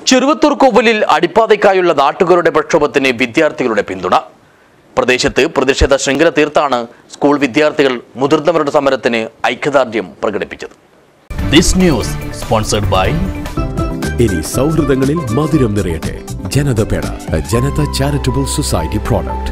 ചെറുവത്തൂർ കോവലിൽ അടിപ്പാതയ്ക്കായുള്ള നാട്ടുകാരുടെ പ്രക്ഷോഭത്തിന് വിദ്യാർത്ഥികളുടെ പിന്തുണ പ്രദേശത്ത് പ്രതിഷേധ ശൃംഖല തീർത്താണ് സ്കൂൾ വിദ്യാർത്ഥികൾ മുതിർന്നവരുടെ സമരത്തിന് ഐക്യദാർഢ്യം പ്രകടിപ്പിച്ചത് ദിസ് ന്യൂസ് സ്പോൺസർഡ് ബൈ ഇനി സൗഹൃദങ്ങളിൽ മധുരം നിറയട്ടെ ജനത പേട ജനത ചാരിറ്റബിൾ സൊസൈറ്റി പ്രോഡക്റ്റ്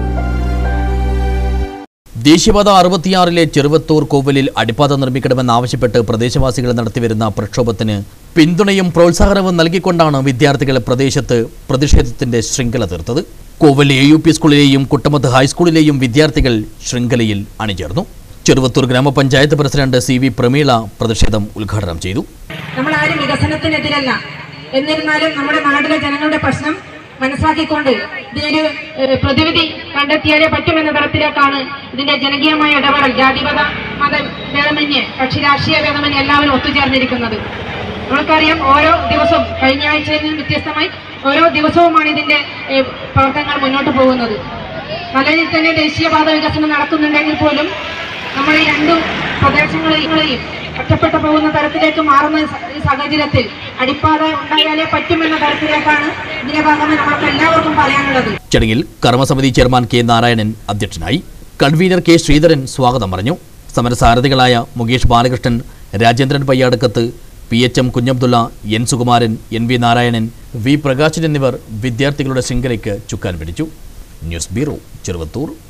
ദേശീയപാത അറുപത്തിയാറിലെ ചെറുവത്തൂർ കോവലിൽ അടിപ്പാത നിർമ്മിക്കണമെന്നാവശ്യപ്പെട്ട് പ്രദേശവാസികൾ നടത്തിവരുന്ന പ്രക്ഷോഭത്തിന് പിന്തുണയും പ്രോത്സാഹനവും നൽകിക്കൊണ്ടാണ് വിദ്യാർത്ഥികൾ പ്രദേശത്ത് പ്രതിഷേധത്തിന്റെ ശൃംഖല തീർത്തത് കോവൽ എ യു പി സ്കൂളിലെയും കുട്ടമത്ത് ഹൈസ്കൂളിലെയും വിദ്യാർത്ഥികൾ ശൃംഖലയിൽ അണിചേർന്നു ചെറുവത്തൂർ ഗ്രാമപഞ്ചായത്ത് പ്രസിഡന്റ് സി വി പ്രമീള പ്രതിഷേധം ഉദ്ഘാടനം ചെയ്തു നമ്മൾ ആരും വികസനത്തിനെതിരല്ല എന്നിരുന്നാലും നമ്മുടെ നാട്ടിലെ ജനങ്ങളുടെ പ്രശ്നം മനസ്സിലാക്കിക്കൊണ്ട് ഇതിനൊരു ഏഹ്, പ്രതിവിധി കണ്ടെത്തിയാലേ പറ്റുമെന്ന തരത്തിലേക്കാണ് ഇതിന്റെ ജനകീയമായ ഇടപെടൽ ജാതിമത മത ഭേദമന്യേ കക്ഷി രാഷ്ട്രീയ ഭേദമന്യേ എല്ലാവരും ഒത്തുചേർന്നിരിക്കുന്നത് നമ്മൾക്കറിയാം ഓരോ ദിവസവും കഴിഞ്ഞ ആഴ്ചയിൽ നിന്ന് വ്യത്യസ്തമായി ഓരോ ദിവസവുമാണ് ഇതിന്റെ ഏഹ്, പ്രവർത്തനങ്ങൾ മുന്നോട്ട് പോകുന്നത് മലയിൽ തന്നെ ദേശീയപാത വികസനം നടക്കുന്നുണ്ടെങ്കിൽ പോലും നമ്മൾ ഈ രണ്ടു പ്രദേശങ്ങളെയും ഒറ്റപ്പെട്ടു പോകുന്ന തരത്തിലേക്ക് മാറുന്ന ഈ സ- ഈ സാഹചര്യത്തിൽ അടിപ്പാത ഉണ്ടായാലേ പറ്റുമെന്ന തരത്തിലേക്കാണ് ഇതിന്റെ ഭാഗമായി നമ്മൾക്ക് എല്ലാവർക്കും പറയാനുള്ളത് ചടങ്ങിൽ കർമ്മസമിതി ചെയർമാൻ കെ നാരായണൻ അധ്യക്ഷനായി കൺവീനർ കെ ശ്രീധരൻ സ്വാഗതം പറഞ്ഞു സമരസാരഥികളായ Mukesh Balakrishnan Rajendran Payyadakkath P H M Kunhabdulla N Sukumaran N V Narayanan V Prakashan എന്നിവർ വിദ്യാർത്ഥികളുടെ ശൃംഖലയ്ക്ക് ചുക്കാൻ പിടിച്ചു ന്യൂസ് ബ്യൂറോ ചെറുവത്തൂർ